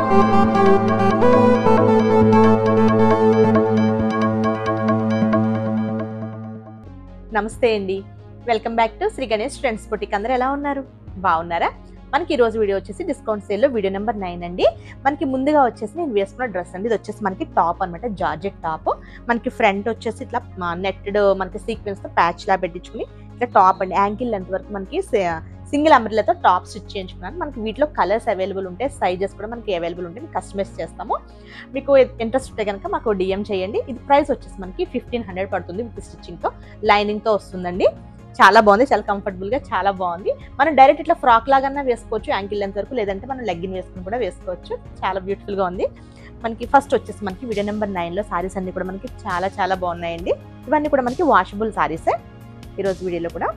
నమస్తే అండి welcome back to Shri Ganesh friends boutique అందరూ ఎలా ఉన్నారు బాగున్నారా మనకి ఈ రోజు వీడియో వచ్చేసి డిస్కౌంట్ సేల్లో వీడియో నెంబర్ నైన్ అండి మనకి ముందుగా వచ్చేసి నేను వేసుకున్న డ్రెస్ అండి ఇది వచ్చేసి మనకి టాప్ అనమాట జార్జెట్ టాప్ మనకి ఫ్రంట్ వచ్చేసి ఇట్లా నెట్టెడ్ మనకి సీక్వెన్స్ తో ప్యాచ్ లా పెట్టించుకుని ఇట్లా టాప్ అండి యాంకిల్ లెంత్ వరకు మనకి సింగిల్ అంబ్రిల్లాతో టాప్ స్టిచ్ చేయించుకున్నాను మనకి వీటిలో కలర్స్ అవైలబుల్ ఉంటాయి సైజెస్ కూడా మనకి అవైలబుల్ ఉంటాయి కస్టమైజ్ చేస్తాము మీకు ఇంట్రెస్ట్ ఉంటే కనుక మాకు డిఎం చేయండి ఇది ప్రైస్ వచ్చేసి మనకి ఫిఫ్టీన్ హండ్రెడ్ పడుతుంది విత్ స్టిచ్చింగ్తో లైనింగ్తో వస్తుందండి చాలా బాగుంది చాలా కంఫర్టబుల్ గా చాలా బాగుంది మనం డైరెక్ట్ ఇట్లా ఫ్రాక్ లాగా వేసుకోవచ్చు యాంకిల్ లెంత్ వరకు లేదంటే మనం లెగ్గిన్ వేసుకుని కూడా వేసుకోవచ్చు చాలా బ్యూటిఫుల్ గా ఉంది మనకి ఫస్ట్ వచ్చేసి మనకి వీడియో నెంబర్ నైన్ లో సారీస్ అన్ని కూడా మనకి చాలా చాలా బాగున్నాయండి ఇవన్నీ కూడా మనకి వాషబుల్ సారీసే ఈరోజు వీడియోలో కూడా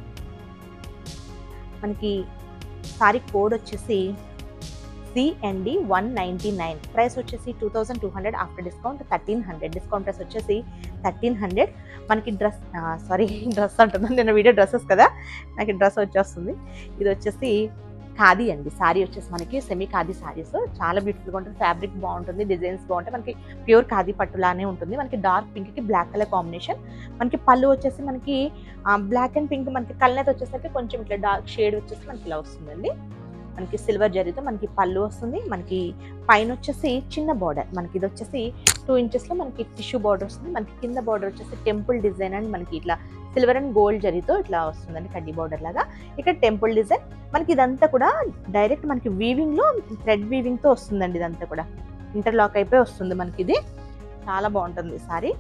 మనకి సారీ కోడ్ వచ్చేసి CND one ninety nine price వచ్చేసి two thousand two hundred after discount thirteen hundred discount price వచ్చేసి థర్టీన్ హండ్రెడ్ మనకి డ్రెస్ సారీ డ్రెస్ అంటున్నాను నేను వీడియో డ్రెస్సెస్ కదా నాకు డ్రెస్ వచ్చేస్తుంది ఇది వచ్చేసి ఖాదీ అండి సారీ వచ్చేసి మనకి సెమీ ఖాదీ సారీస్ చాలా బ్యూటిఫుల్గా ఉంటుంది ఫ్యాబ్రిక్ బాగుంటుంది డిజైన్స్ బాగుంటాయి మనకి ప్యూర్ ఖాదీ పట్టులానే ఉంటుంది మనకి డార్క్ పింక్కి బ్లాక్ కలర్ కాంబినేషన్ మనకి పళ్ళు వచ్చేసి మనకి బ్లాక్ అండ్ పింక్ మనకి కళ్ళనైతే వచ్చేసరికి కొంచెం ఇట్లా డార్క్ షేడ్ వచ్చేసి మనకి ఇలా వస్తుందండి మనకి సిల్వర్ జరీతో మనకి పళ్ళు వస్తుంది మనకి పైన వచ్చేసి చిన్న బార్డర్ మనకి ఇది వచ్చేసి టూ ఇంచెస్లో మనకి టిష్యూ బార్డర్ వస్తుంది మనకి కింద బార్డర్ వచ్చేసి టెంపుల్ డిజైన్ అండ్ మనకి ఇట్లా సిల్వర్ అండ్ గోల్డ్ జరీతో ఇట్లా వస్తుందండి కడ్డీ బార్డర్ లాగా ఇక్కడ టెంపుల్ డిజైన్ మనకి ఇదంతా కూడా డైరెక్ట్ మనకి వీవింగ్ లో థ్రెడ్ వీవింగ్ తో వస్తుందండి ఇదంతా కూడా ఇంటర్లాక్ అయిపోయి వస్తుంది మనకి ఇది చాలా బాగుంటుంది సారీ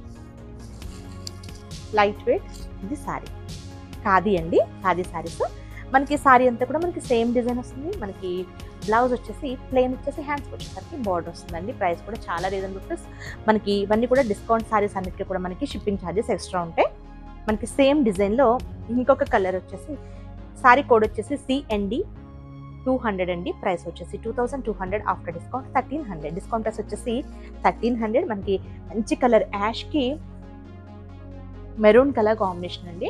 లైట్ వెయిట్ ఇది సారీ ఖాదీ అండి ఖాదీ సారీస్ మనకి సారీ అంతా కూడా మనకి సేమ్ డిజైన్ వస్తుంది మనకి బ్లౌజ్ వచ్చేసి ప్లెయిన్ వచ్చేసి హ్యాండ్స్ వచ్చేసరికి బార్డర్ వస్తుందండి ప్రైస్ కూడా చాలా రీజనబుల్ ప్రైస్ మనకి ఇవన్నీ కూడా డిస్కౌంట్ సారీస్ అన్నిటికీ కూడా మనకి షిప్పింగ్ ఛార్జెస్ ఎక్స్ట్రా ఉంటాయి మనకి సేమ్ డిజైన్లో ఇంకొక కలర్ వచ్చేసి సారీ కోడ్ వచ్చేసి సిఎన్డి టూ హండ్రెడ్ అండి ప్రైస్ వచ్చేసి two thousand two hundred after discount thirteen hundred discount price వచ్చేసి థర్టీన్ హండ్రెడ్ మనకి మంచి కలర్ యాష్కి మెరూన్ కలర్ కాంబినేషన్ అండి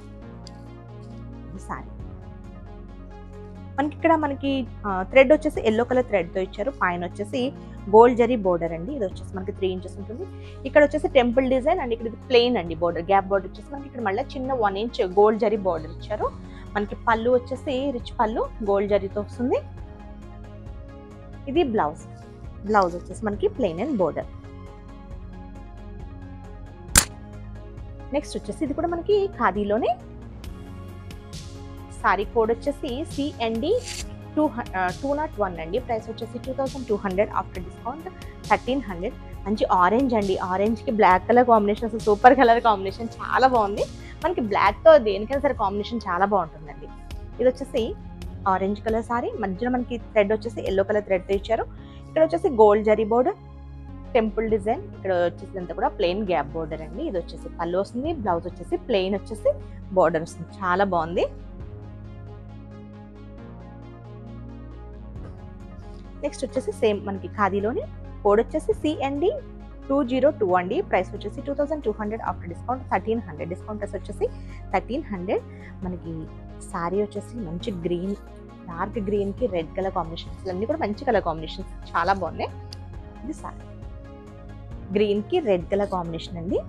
సారీ మనకి ఇక్కడ మనకి థ్రెడ్ వచ్చేసి ఎల్లో కలర్ థ్రెడ్తో ఇచ్చారు పైన వచ్చేసి గోల్డ్ జరీ బోర్డర్ అండి ఇది వచ్చేసి మనకి త్రీ ఇంచెస్ ఉంటుంది ఇక్కడ వచ్చేసి టెంపుల్ డిజైన్ అండ్ ఇక్కడ ఇది ప్లెయిన్ అండి బోర్డర్ గ్యాప్ బోర్డర్ వచ్చేసి మనకి ఇక్కడ మళ్ళీ చిన్న one inch gold zari border ఇచ్చారు మనకి పళ్ళు వచ్చేసి రిచ్ పళ్ళు గోల్డ్ జరీతో వస్తుంది ఇది బ్లౌజ్ బ్లౌజ్ వచ్చేసి మనకి ప్లెయిన్ అండ్ బోర్డర్ నెక్స్ట్ వచ్చేసి ఇది కూడా మనకి ఖాదీలోనే సారీ కోడ్ వచ్చేసి CND two two naught one అండి ప్రైస్ వచ్చేసి two thousand two hundred after discount thirteen hundred మంచి ఆరెంజ్ అండి ఆరెంజ్కి బ్లాక్ కలర్ కాంబినేషన్ అసలు సూపర్ కలర్ కాంబినేషన్ చాలా బాగుంది మనకి బ్లాక్తో దేనికైనా సరే కాంబినేషన్ చాలా బాగుంటుందండి ఇది వచ్చేసి ఆరెంజ్ కలర్ సారీ మధ్యలో మనకి థ్రెడ్ వచ్చేసి ఎల్లో కలర్ థ్రెడ్తో ఇచ్చారు ఇక్కడ వచ్చేసి gold zari border temple design ఇక్కడ వచ్చేసి అంతా కూడా ప్లెయిన్ గ్యాప్ బోర్డర్ అండి ఇది వచ్చేసి పళ్ళు వస్తుంది బ్లౌజ్ వచ్చేసి ప్లెయిన్ వచ్చేసి బోర్డర్ వస్తుంది చాలా బాగుంది నెక్స్ట్ వచ్చేసి సేమ్ మనకి ఖాదీలోనే కోడ్ వచ్చేసి సిఎన్డి టూ జీరో టూ అండి ప్రైస్ వచ్చేసి two thousand two hundred after discount thirteen hundred discount price వచ్చేసి థర్టీన్ హండ్రెడ్ మనకి సారీ వచ్చేసి మంచి గ్రీన్ డార్క్ గ్రీన్కి రెడ్ కలర్ కాంబినేషన్స్ అన్నీ కూడా మంచి కలర్ కాంబినేషన్స్ చాలా బాగున్నాయి ఇది సారీ గ్రీన్కి రెడ్ కలర్ కాంబినేషన్ అండి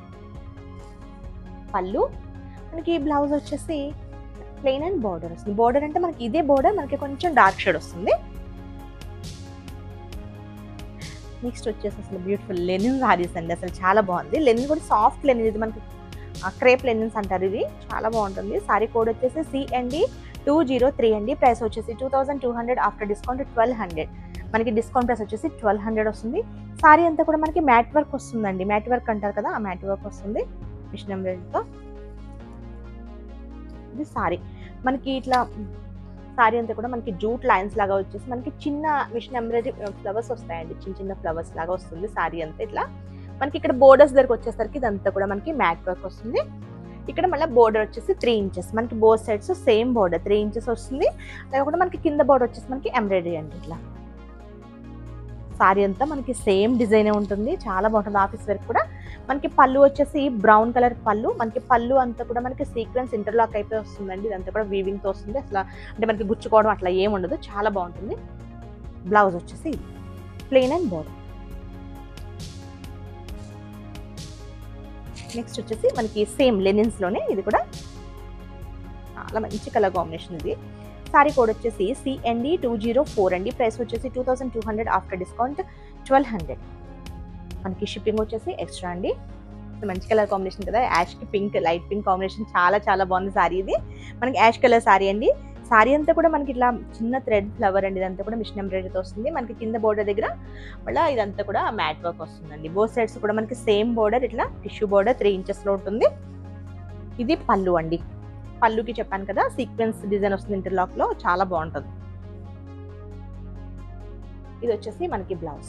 పళ్ళు మనకి బ్లౌజ్ వచ్చేసి ప్లెయిన్ అండ్ బార్డర్ వస్తుంది బార్డర్ అంటే మనకి ఇదే బార్డర్ మనకి కొంచెం డార్క్ షేడ్ వస్తుంది నెక్స్ట్ వచ్చేసి అసలు బ్యూటిఫుల్ లెనిన్ సారీస్ అండి అసలు చాలా బాగుంది లెనిన్ కూడా సాఫ్ట్ లెనిన్ ఇది మనకి క్రేప్ లెనిన్స్ అంటారు ఇది చాలా బాగుంటుంది సారీ కోడ్ వచ్చేసి సిఎండి టూ జీరో త్రీ అండి ప్రైస్ వచ్చేసి two thousand two hundred after discount twelve hundred మనకి డిస్కౌంట్ ప్రైస్ వచ్చేసి ట్వెల్వ్ హండ్రెడ్ వస్తుంది సారీ అంతా కూడా మనకి మ్యాట్ వర్క్ వస్తుందండి మ్యాట్ వర్క్ అంటారు కదా ఆ మ్యాట్ వర్క్ వస్తుంది మిషన్ ఎంబ్రాయిడరీతో ఇది సారీ మనకి ఇట్లా సారీ అంతా కూడా మనకి జూట్ లైన్స్ లాగా వచ్చేసి మనకి చిన్న మిషన్ ఎంబ్రాయిడరీ ఫ్లవర్స్ వస్తాయండి చిన్న చిన్న ఫ్లవర్స్ లాగా వస్తుంది సారీ అంతా ఇట్లా మనకి ఇక్కడ బోర్డర్స్ దగ్గరకు వచ్చేసరికి ఇదంతా కూడా మనకి మ్యాట్ వర్క్ వస్తుంది ఇక్కడ మళ్ళీ బోర్డర్ వచ్చేసి త్రీ ఇంచెస్ మనకి both sides same border three inches వస్తుంది అలాగే కూడా మనకి కింద బోర్డర్ వచ్చేసి మనకి ఎంబ్రాయిడరీ అండి ఇట్లా సారీ అంతా మనకి సేమ్ డిజైన్ ఉంటుంది చాలా బాగుంటుంది ఆఫీస్ వర్క్ కూడా మనకి పళ్ళు వచ్చేసి బ్రౌన్ కలర్ పళ్ళు మనకి పళ్ళు అంతా కూడా మనకి సీక్వెన్స్ ఇంటర్లాక్ అయిపోయి వస్తుందండి ఇదంతా కూడా వీవింగ్ తో వస్తుంది అసలు అంటే మనకి గుచ్చుకోవడం అట్లా ఏం ఉండదు చాలా బాగుంటుంది బ్లౌజ్ వచ్చేసి ప్లెయిన్ అండ్ బోర్డర్ నెక్స్ట్ వచ్చేసి మనకి సేమ్ లెనిన్స్ లోనే ఇది కూడా చాలా మంచి కలర్ కాంబినేషన్ ఇది సారీ కోడ్ వచ్చేసి సిఎన్డి టూ జీరో ఫోర్ అండి ప్రైస్ వచ్చేసి two thousand two hundred after discount twelve hundred మనకి షిప్పింగ్ వచ్చేసి ఎక్స్ట్రా అండి మంచి కలర్ కాంబినేషన్ కదా యాష్ కి పింక్ లైట్ పింక్ కాంబినేషన్ చాలా చాలా బాగుంది సారీ ఇది మనకి యాష్ కలర్ సారీ అండి సారీ అంతా కూడా మనకి ఇట్లా చిన్న థ్రెడ్ ఫ్లవర్ అండి ఇదంతా కూడా మిషన్ ఎంబ్రాయిడరీతో వస్తుంది మనకి కింద బోర్డర్ దగ్గర మళ్ళీ ఇదంతా కూడా మ్యాట్ వర్క్ వస్తుందండి బోత్ సైడ్స్ కూడా మనకి సేమ్ బోర్డర్ ఇట్లా టిష్యూ బోర్డర్ త్రీ ఇంచెస్లో ఉంటుంది ఇది పళ్ళు అండి పళ్ళుకి చెప్పాను కదా సీక్వెన్స్ డిజైన్ వస్తుంది ఇంటర్లాక్ లో చాలా బాగుంటుంది ఇది వచ్చేసి మనకి బ్లౌజ్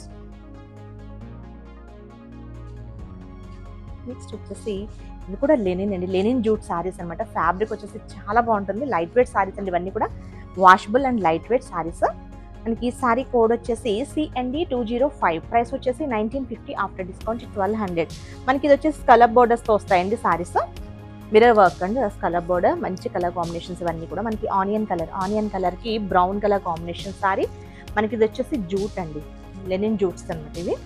నెక్స్ట్ వచ్చేసి ఇది కూడా లెనిన్ అండి లెనిన్ జూట్ సారీస్ అనమాట ఫ్యాబ్రిక్ వచ్చేసి చాలా బాగుంటుంది లైట్ వెయిట్ సారీస్ అండి ఇవన్నీ కూడా washable and light weight saris మనకి ఈ సారీ కోడ్ వచ్చేసి CND two zero five price వచ్చేసి nineteen fifty after discount twelve hundred మనకి ఇది వచ్చేసి కలర్ బోర్డర్స్తో వస్తాయండి సారీస్ మిరర్ వర్క్ అండి కలర్ బోర్డర్ మంచి కలర్ కాంబినేషన్స్ ఇవన్నీ కూడా మనకి ఆనియన్ కలర్ ఆనియన్ కలర్ కి బ్రౌన్ కలర్ కాంబినేషన్ సారీ మనకి ఇది వచ్చేసి జూట్ అండి లెనిన్ జూట్స్ అనమాట ఇవి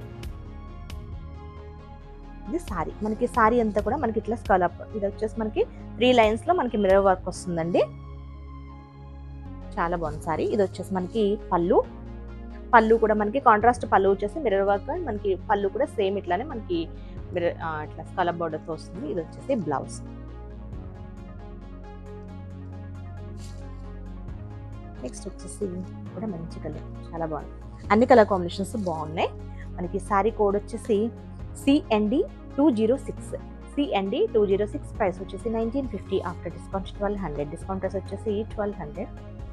ఇది సారీ మనకి సారీ అంతా కూడా మనకి ఇట్లా స్కలప్ ఇది వచ్చేసి మనకి త్రీ లైన్స్ లో మనకి మిరర్ వర్క్ వస్తుందండి చాలా బాగుంది సారీ ఇది వచ్చేసి మనకి పళ్ళు పళ్ళు కూడా మనకి కాంట్రాస్ట్ పళ్ళు వచ్చేసి మిరర్ వర్క్ మనకి పళ్ళు కూడా సేమ్ ఇట్లానే మనకి మిర్రర్ ఇట్లా స్కలప్ బోర్డర్తో వస్తుంది ఇది వచ్చేసి బ్లౌజ్ నెక్స్ట్ వచ్చేసి కూడా మంచి కలర్ చాలా బాగుంది అన్ని కలర్ కాంబినేషన్స్ బాగున్నాయి మనకి సారీ కోడ్ వచ్చేసి CND two zero six CND two zero six price వచ్చేసి nineteen fifty after discount twelve hundred discount price వచ్చేసి ట్వెల్వ్ హండ్రెడ్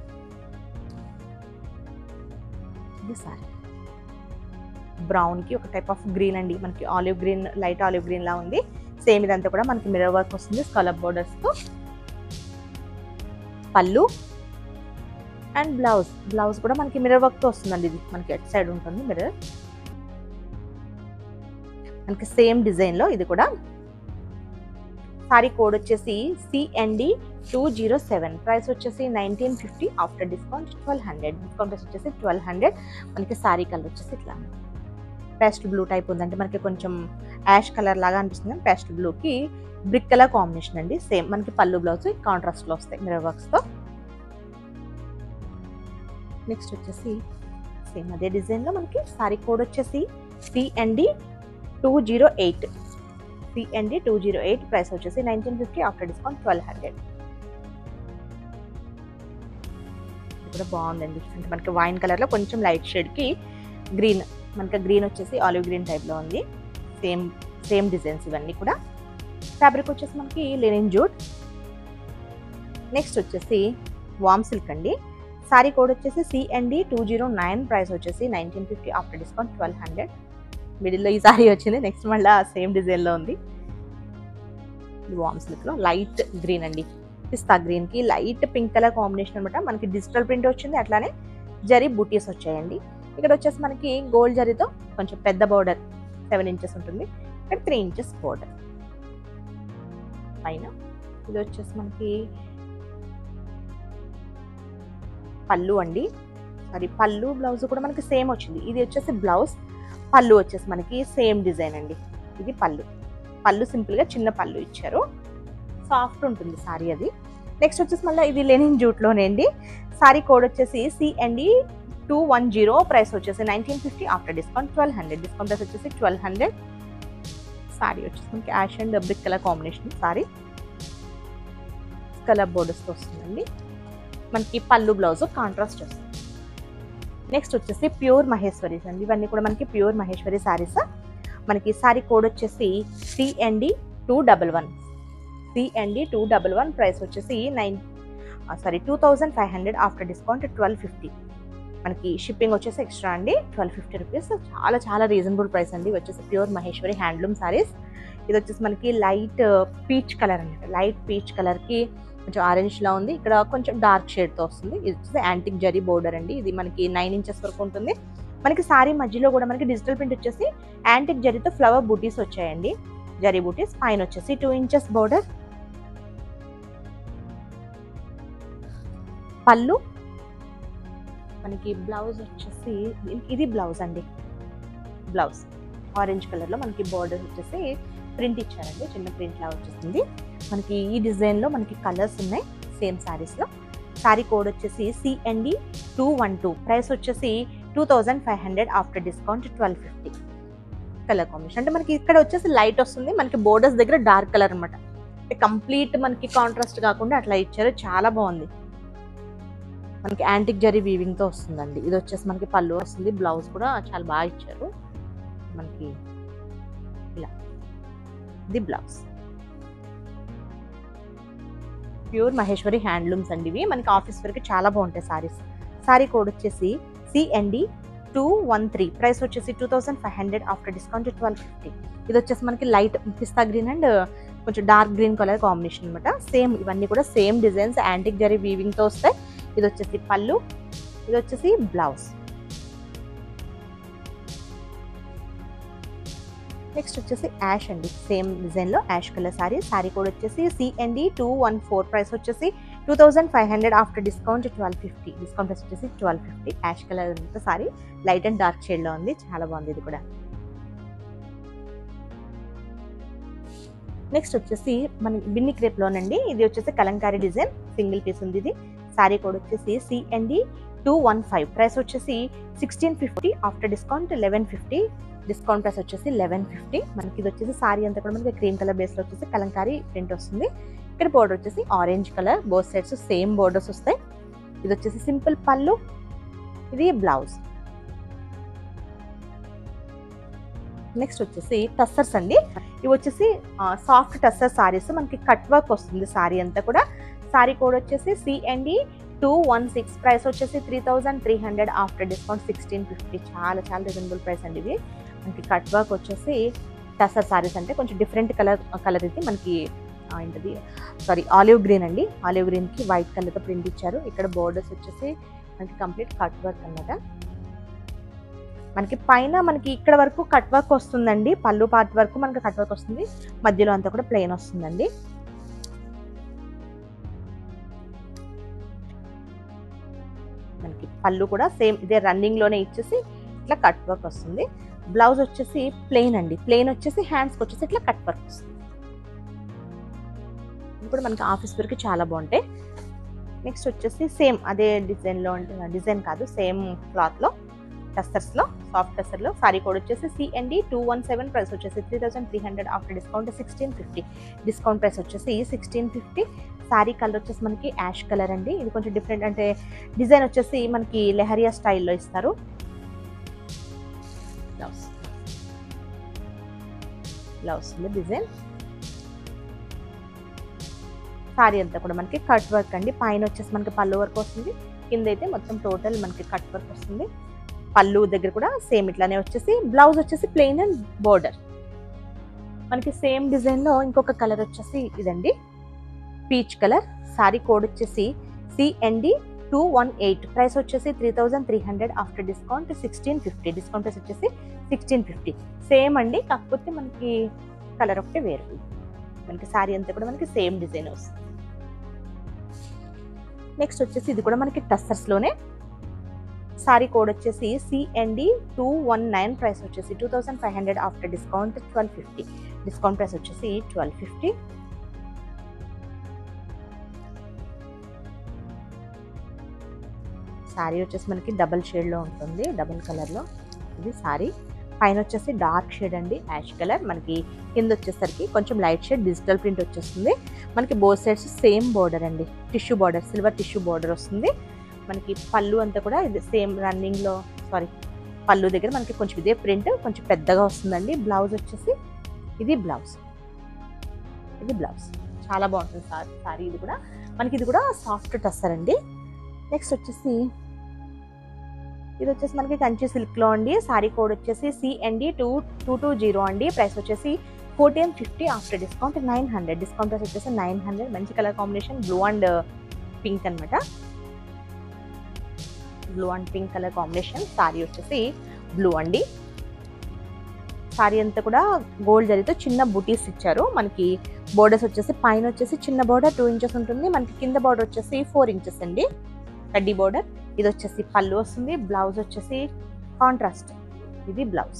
ఇది సారీ బ్రౌన్ కి ఒక టైప్ ఆఫ్ గ్రీన్ అండి మనకి olive green light olive green లా ఉంది సేమ్ ఇదంతా కూడా మనకి మిరర్ వర్క్ వస్తుంది స్కలప్ బోర్డర్స్ తో పళ్ళు అండ్ బ్లౌజ్ బ్లౌజ్ కూడా మనకి మిరర్ వర్క్ తో వస్తుందండి ఇది మనకి ఎట్ సైడ్ ఉంటుంది మిరర్ మనకి సేమ్ డిజైన్ లో ఇది కూడా సారీ కోడ్ వచ్చేసి CND two zero seven price వచ్చేసి nineteen fifty after discount twelve hundred discount price వచ్చేసి ట్వెల్వ్ హండ్రెడ్ మనకి సారీ కలర్ వచ్చేసి ఇట్లా పేస్ట్ బ్లూ టైప్ ఉందంటే మనకి కొంచెం యాష్ కలర్ లాగా అనిపిస్తుంది పేస్ట్ బ్లూకి బ్రిక్ కలర్ కాంబినేషన్ అండి సేమ్ మనకి పళ్ళు బ్లౌజ్ కాంట్రాస్ట్ లో వస్తాయి మిరర్ వర్క్స్ తో నెక్స్ట్ వచ్చేసి సేమ్ అదే డిజైన్ లో మనకి సారీ కోడ్ వచ్చేసి CND two zero eight CND two zero eight price వచ్చేసి nineteen fifty after discount twelve hundred ఇది కూడా బాగుందండి అంటే మనకి వైన్ కలర్ లో కొంచెం లైట్ షేడ్ కి గ్రీన్ మనకి గ్రీన్ వచ్చేసి ఆలివ్ గ్రీన్ టైప్ లో ఉంది సేమ్ సేమ్ డిజైన్స్ ఇవన్నీ కూడా ఫ్యాబ్రిక్ వచ్చేసి మనకి లెనిన్ జూట్ నెక్స్ట్ వచ్చేసి వామ్ సిల్క్ అండి సారీ కోడ్ వచ్చేసి CND two zero nine price వచ్చేసి nineteen fifty after discount twelve hundred మిడిల్లో ఈ సారీ వచ్చింది నెక్స్ట్ మళ్ళీ సేమ్ డిజైన్లో ఉంది వామ్ సిల్క్లో లైట్ గ్రీన్ అండి పిస్తా గ్రీన్కి లైట్ పింక్ కలర్ కాంబినేషన్ అనమాట మనకి డిజిటల్ ప్రింట్ వచ్చింది అట్లానే జరీ బూటీస్ వచ్చాయండి ఇక్కడ వచ్చేసి మనకి గోల్డ్ జరీతో కొంచెం పెద్ద బోర్డర్ సెవెన్ ఇంచెస్ ఉంటుంది ఇక్కడ త్రీ ఇంచెస్ బోర్డర్ పైన ఇది వచ్చేసి మనకి పళ్ళు అండి సారీ పళ్ళు బ్లౌజ్ కూడా మనకి సేమ్ వచ్చింది ఇది వచ్చేసి బ్లౌజ్ పళ్ళు వచ్చేసి మనకి సేమ్ డిజైన్ అండి ఇది పళ్ళు పళ్ళు సింపుల్గా చిన్న పళ్ళు ఇచ్చారు సాఫ్ట్ ఉంటుంది సారీ అది నెక్స్ట్ వచ్చేసి మళ్ళీ ఇది లెనిన్ జూట్లోనే అండి సారీ కోడ్ వచ్చేసి CMD two one zero price వచ్చేసి nineteen fifty after discount twelve hundred discount price వచ్చేసి ట్వెల్వ్ హండ్రెడ్ సారీ వచ్చేసి మనకి ash and brick colour combination sari colour బోర్డర్స్తో వస్తుందండి మనకి పళ్ళు బ్లౌజ్ కాంట్రాస్ట్ వస్తుంది నెక్స్ట్ వచ్చేసి ప్యూర్ మహేశ్వరీస్ అండి ఇవన్నీ కూడా మనకి ప్యూర్ మహేశ్వరి సారీస్ మనకి సారీ కోడ్ వచ్చేసి CND two double one CND two double one price వచ్చేసి nine sorry two thousand five hundred after discount twelve fifty మనకి షిప్పింగ్ వచ్చేసి ఎక్స్ట్రా అండి ట్వెల్వ్ ఫిఫ్టీ రూపీస్ చాలా చాలా రీజనబుల్ ప్రైస్ అండి ఇవి వచ్చేసి ప్యూర్ మహేశ్వరి హ్యాండ్లూమ్ సారీస్ ఇది వచ్చేసి మనకి లైట్ పీచ్ కలర్ అనమాట లైట్ పీచ్ కలర్కి కొంచెం ఆరెంజ్ లా ఉంది ఇక్కడ కొంచెం డార్క్ షేడ్ తో వస్తుంది ఇది వచ్చేసి యాంటిక్ జరీ బోర్డర్ అండి ఇది మనకి నైన్ ఇంచెస్ వరకు ఉంటుంది మనకి సారీ మధ్యలో కూడా మనకి డిజిటల్ ప్రింట్ వచ్చేసి యాంటిక్ జరీతో ఫ్లవర్ బూటీస్ వచ్చాయండి జరీ బూటీస్ పైన వచ్చేసి టూ ఇంచెస్ బోర్డర్ పళ్ళు మనకి బ్లౌజ్ వచ్చేసి ఇది బ్లౌజ్ అండి బ్లౌజ్ ఆరెంజ్ కలర్లో మనకి బార్డర్ వచ్చేసి ప్రింట్ ఇచ్చారండి చిన్న ప్రింట్ లా వచ్చేసింది మనకి ఈ డిజైన్లో మనకి కలర్స్ ఉన్నాయి సేమ్ శారీస్లో శారీ కోడ్ వచ్చేసి CND two one two price వచ్చేసి two thousand five hundred after discount twelve fifty colour combination అంటే మనకి ఇక్కడ వచ్చేసి లైట్ వస్తుంది మనకి బోర్డర్స్ దగ్గర డార్క్ కలర్ అనమాట అంటే కంప్లీట్ మనకి కాంట్రాస్ట్ కాకుండా అట్లా ఇచ్చారు చాలా బాగుంది మనకి యాంటిక్ జరీ వీవింగ్ తో వస్తుందండి ఇది వచ్చేసి మనకి పళ్ళు వస్తుంది బ్లౌజ్ కూడా చాలా బాగా ఇచ్చారు మనకి ఇలా ఇది బ్లౌజ్ ప్యూర్ మహేశ్వరి హ్యాండ్లూమ్స్ అండి ఇవి మనకి ఆఫీస్ వరకు చాలా బాగుంటాయి సారీస్ సారీ కోడ్ వచ్చేసి CND two one three price వచ్చేసి two thousand five hundred after discount twelve fifty ఇది వచ్చేసి మనకి లైట్ పిస్తా గ్రీన్ అండ్ కొంచెం డార్క్ గ్రీన్ కలర్ కాంబినేషన్ అనమాట సేమ్ ఇవన్నీ కూడా same designs antique zari weaving తో వస్తాయి ఇది వచ్చేసి పళ్ళు ఇది వచ్చేసి బ్లౌజ్ నెక్స్ట్ వచ్చేసి యాష్ అండి సేమ్ డిజైన్ లో ash colour sari sari code వచ్చేసి CND two one four price వచ్చేసి two thousand five hundred after discount twelve fifty discount price వచ్చేసి twelve fifty ash colour sari light and dark shade లో ఉంది చాలా బాగుంది ఇది కూడా నెక్స్ట్ వచ్చేసి మన బిన్ని క్రేప్ లోనండి ఇది వచ్చేసి కలంకారీ డిజైన్ సింగిల్ పీస్ ఉంది ఇది సారీ కోడ్ వచ్చేసి CND two one five price వచ్చేసి sixteen fifty after discount eleven fifty discount price వచ్చేసి లెవెన్ ఫిఫ్టీ మనకి ఇది వచ్చేసి సారీ అంతా కూడా మనకి క్రీమ్ కలర్ బేస్ లో వచ్చేసి కలంకారీ ప్రింట్ వస్తుంది ఇక్కడ బోర్డర్ వచ్చేసి orange colour both sides same borders వస్తాయి ఇది వచ్చేసి సింపుల్ పళ్ళు ఇది బ్లౌజ్ నెక్స్ట్ వచ్చేసి టస్సర్స్ అండి ఇవి వచ్చేసి సాఫ్ట్ టస్సర్ సారీస్ మనకి కట్ వర్క్ వస్తుంది సారీ అంతా కూడా సారీ కోడ్ వచ్చేసి CND two one six price వచ్చేసి three thousand three hundred after discount sixteen fifty చాలా చాలా రీజనబుల్ ప్రైస్ అండి ఇవి మనకి కట్ వర్క్ వచ్చేసి టసర్ సారీస్ అంటే కొంచెం డిఫరెంట్ కలర్ కలర్ ఇది మనకి ఆ, ఏంటది సారీ ఆలివ్ గ్రీన్ అండి ఆలివ్ గ్రీన్ కి వైట్ కలర్ తో ప్రింట్ ఇచ్చారు ఇక్కడ బోర్డర్స్ వచ్చేసి మనకి కంప్లీట్ కట్ వర్క్ అన్నమాట మనకి పైన మనకి ఇక్కడ వరకు కట్ వర్క్ వస్తుందండి పళ్ళు పార్ట్ వరకు మనకి కట్ వర్క్ వస్తుంది మధ్యలో అంతా కూడా ప్లెయిన్ వస్తుందండి మనకి పళ్ళు కూడా సేమ్ ఇదే రన్నింగ్ లోనే ఇచ్చేసి ఇట్లా కట్ వర్క్ వస్తుంది బ్లౌజ్ వచ్చేసి ప్లెయిన్ అండి ప్లెయిన్ వచ్చేసి హ్యాండ్స్కి వచ్చేసి ఇట్లా కట్ వర్క్ వస్తుంది ఇప్పుడు మనకి ఆఫీస్ వరకు చాలా బాగుంటాయి నెక్స్ట్ వచ్చేసి సేమ్ అదే డిజైన్లో అంటే డిజైన్ కాదు సేమ్ క్లాత్లో టస్టర్స్లో సాఫ్ట్ టస్టర్లో సారీ కోడ్ వచ్చేసి CND two one seven price వచ్చేసి three thousand three hundred after discount sixteen fifty discount price వచ్చేసి సిక్స్టీన్ ఫిఫ్టీ సారీ కలర్ వచ్చేసి మనకి యాష్ కలర్ అండి ఇది కొంచెం డిఫరెంట్ అంటే డిజైన్ వచ్చేసి మనకి లెహరియా స్టైల్లో ఇస్తారు బ్లౌజ్ బ్లౌజ్ డిజైన్ సారీ అంతా కూడా మనకి కట్ వర్క్ అండి పైన వచ్చేసి మనకి పళ్ళు వర్క్ వస్తుంది కింద అయితే మొత్తం టోటల్ మనకి కట్ వర్క్ వస్తుంది పళ్ళు దగ్గర కూడా సేమ్ ఇట్లానే వచ్చేసి బ్లౌజ్ వచ్చేసి ప్లెయిన్ అండ్ బోర్డర్ మనకి సేమ్ డిజైన్ లో ఇంకొక కలర్ వచ్చేసి ఇదండి పీచ్ కలర్ సారీ కోడ్ వచ్చేసి CND two one eight price వచ్చేసి three thousand three hundred after discount sixteen fifty discount price వచ్చేసి సిక్స్టీన్ ఫిఫ్టీ సేమ్ అండి కాకపోతే మనకి కలర్ ఒకటి వేరు మనకి సారీ అంతా కూడా మనకి సేమ్ డిజైన్ వస్తుంది నెక్స్ట్ వచ్చేసి ఇది కూడా మనకి టస్సర్స్ లోనే సారీ కోడ్ వచ్చేసి CND two one nine price వచ్చేసి two thousand five hundred after discount twelve fifty discount price వచ్చేసి ట్వెల్వ్ ఫిఫ్టీ సారీ వచ్చేసి మనకి డబల్ షేడ్లో ఉంటుంది డబల్ కలర్లో ఇది సారీ పైన వచ్చేసి డార్క్ షేడ్ అండి యాష్ కలర్ మనకి కింద వచ్చేసరికి కొంచెం లైట్ షేడ్ డిజిటల్ ప్రింట్ వచ్చేస్తుంది మనకి బోత్ సైడ్స్ సేమ్ బార్డర్ అండి tissue border silver tissue border వస్తుంది మనకి పళ్ళు అంతా కూడా ఇది సేమ్ రన్నింగ్లో సారీ పళ్ళు దగ్గర మనకి కొంచెం ఇదే ప్రింట్ కొంచెం పెద్దగా వస్తుందండి బ్లౌజ్ వచ్చేసి ఇది బ్లౌజ్ ఇది బ్లౌజ్ చాలా బాగుంటుంది సార్ సారీ ఇది కూడా మనకి ఇది కూడా సాఫ్ట్ టస్సర్ అండి నెక్స్ట్ వచ్చేసి ఇది వచ్చేసి మనకి కంచి సిల్క్లో అండి సారీ కోడ్ వచ్చేసి CND two two two zero అండి ప్రైస్ వచ్చేసి fourteen fifty after discount nine hundred discount price వచ్చేసి నైన్ హండ్రెడ్ మంచి colour combination blue and pink అనమాట blue and pink colour combination sari వచ్చేసి బ్లూ అండి సారీ అంతా కూడా గోల్డ్ జరిగితే చిన్న బుటీస్ ఇచ్చారు మనకి బోర్డర్స్ వచ్చేసి పైన వచ్చేసి చిన్న బోర్డర్ టూ ఇంచెస్ ఉంటుంది మనకి కింద బోర్డర్ వచ్చేసి ఫోర్ ఇంచెస్ అండి కడ్డీ బోర్డర్ ఇది వచ్చేసి పళ్ళు వస్తుంది బ్లౌజ్ వచ్చేసి కాంట్రాస్ట్ ఇది బ్లౌజ్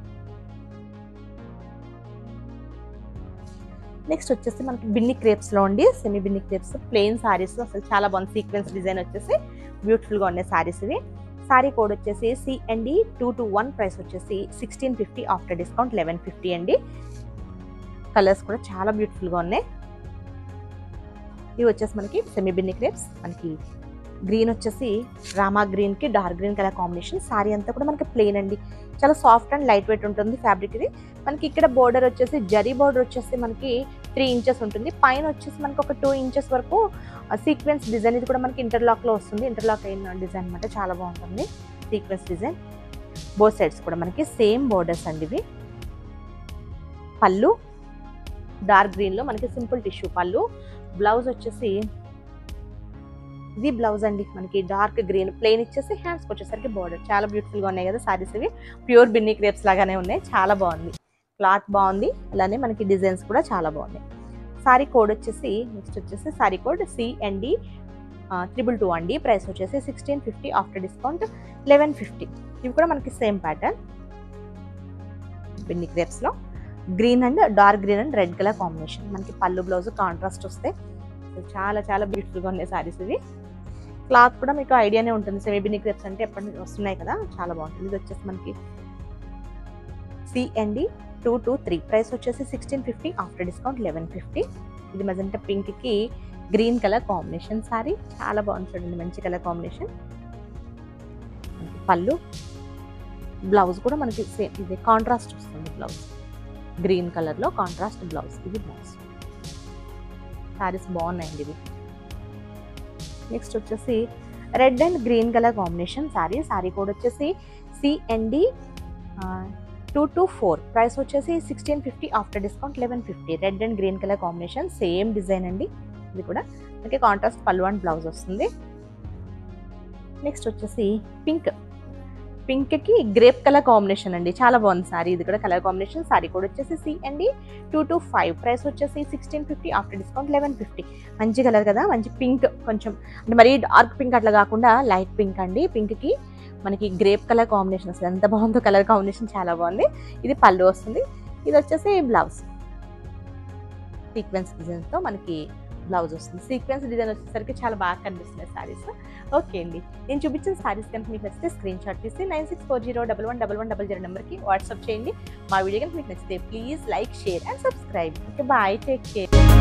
నెక్స్ట్ వచ్చేసి మనకి బిన్ని క్రేప్స్లో ఉండి semi Binny crepes plain saris అసలు చాలా బాగుంది సీక్వెన్స్ డిజైన్ వచ్చేసి బ్యూటిఫుల్గా ఉన్నాయి సారీస్ ఇవి సారీ కోడ్ వచ్చేసి CMD two two one price వచ్చేసి sixteen fifty after discount eleven fifty అండి కలర్స్ కూడా చాలా బ్యూటిఫుల్గా ఉన్నాయి ఇవి వచ్చేసి మనకి సెమీ బిన్ని క్రేప్స్ మనకి గ్రీన్ వచ్చేసి రామా గ్రీన్కి dark green colour combination sari అంతా కూడా మనకి ప్లెయిన్ అండి చాలా సాఫ్ట్ అండ్ లైట్ వెయిట్ ఉంటుంది ఫ్యాబ్రిక్ ఇది మనకి ఇక్కడ బోర్డర్ వచ్చేసి జరీ బోర్డర్ వచ్చేసి మనకి త్రీ ఇంచెస్ ఉంటుంది పైన వచ్చేసి మనకి ఒక టూ ఇంచెస్ వరకు సీక్వెన్స్ డిజైన్ ఇది కూడా మనకి ఇంటర్లాక్లో వస్తుంది ఇంటర్లాక్ అయిన డిజైన్ అనమాట చాలా బాగుంటుంది సీక్వెన్స్ డిజైన్ బోత్ సైడ్స్ కూడా మనకి సేమ్ బోర్డర్స్ అండి ఇవి పళ్ళు డార్క్ గ్రీన్లో మనకి సింపుల్ టిష్యూ పళ్ళు బ్లౌజ్ వచ్చేసి ఇది బ్లౌజ్ అండి మనకి డార్క్ గ్రీన్ ప్లెయిన్ ఇచ్చేసి హ్యాండ్స్కి వచ్చేసరికి బార్డర్ చాలా బ్యూటిఫుల్గా ఉన్నాయి కదా సారీస్ ఇవి ప్యూర్ బిన్నీ క్రేప్స్ లాగానే ఉన్నాయి చాలా బాగుంది క్లాత్ బాగుంది అలానే మనకి డిజైన్స్ కూడా చాలా బాగున్నాయి సారీ కోడ్ వచ్చేసి నెక్స్ట్ వచ్చేసి sari code CMD triple two అండి ప్రైస్ వచ్చేసి sixteen fifty after discount eleven fifty ఇవి కూడా మనకి సేమ్ ప్యాటర్న్ బిన్ని క్రేప్స్లో green and dark green and red colour combination మనకి పళ్ళు బ్లౌజ్ కాంట్రాస్ట్ వస్తే చాలా చాలా బ్యూటిఫుల్గా ఉన్నాయి సారీస్ ఇవి క్లాత్ కూడా మీకు ఐడియానే ఉంటుంది సెమీ బిన్ని క్రేప్స్ అంటే ఎప్పటి నుంచి వస్తున్నాయి కదా చాలా బాగుంటుంది ఇది వచ్చేసి మనకి CMD two two three price వచ్చేసి sixteen fifty after discount eleven fifty ఇది మజంట పింక్కి గ్రీన్ కలర్ కాంబినేషన్ సారీ చాలా బాగుంది చూడండి మంచి కలర్ కాంబినేషన్ పళ్ళు బ్లౌజ్ కూడా మనకి సేమ్ ఇది కాంట్రాస్ట్ వస్తుంది బ్లౌజ్ గ్రీన్ కలర్లో కాంట్రాస్ట్ బ్లౌజ్ ఇది బ్లౌజ్ సారీస్ బాగున్నాయండి ఇవి నెక్స్ట్ వచ్చేసి red and green colour combination sari sari code వచ్చేసి CND two two four price వచ్చేసి sixteen fifty after discount eleven fifty red and green colour combination same design అండి ఇది కూడా మనకి కాంట్రాస్ట్ పళ్ళు అండ్ బ్లౌజ్ వస్తుంది నెక్స్ట్ వచ్చేసి పింక్ పింక్కి గ్రేప్ కలర్ కాంబినేషన్ అండి చాలా బాగుంది సారీ ఇది కూడా కలర్ కాంబినేషన్ సారీ కూడా వచ్చేసి సి అండి టూ టు ఫైవ్ ప్రైస్ వచ్చేసి sixteen fifty after discount eleven fifty మంచి కలర్ కదా మంచి పింక్ కొంచెం అంటే మరీ డార్క్ పింక్ అట్లా కాకుండా లైట్ పింక్ అండి పింక్కి మనకి గ్రేప్ కలర్ కాంబినేషన్ అసలు ఎంత బాగుందో కలర్ కాంబినేషన్ చాలా బాగుంది ఇది పళ్ళు వస్తుంది ఇది వచ్చేసి బ్లౌజ్ సీక్వెన్స్ డిజైన్తో మనకి బ్లౌజ్ వస్తుంది సీక్వెన్స్ డిజైన్ వచ్చేసరికి చాలా బాగా కనిపిస్తున్నాయి సారీస్ ఓకే అండి నేను చూపించిన సారీస్ కనుక మీకు నచ్చితే స్క్రీన్ షాట్ తీసి nine six four zero double one double one double zero నెంబర్కి వాట్సాప్ చేయండి మా వీడియో కనుక మీకు నచ్చితే please like share and subscribe okay bye take care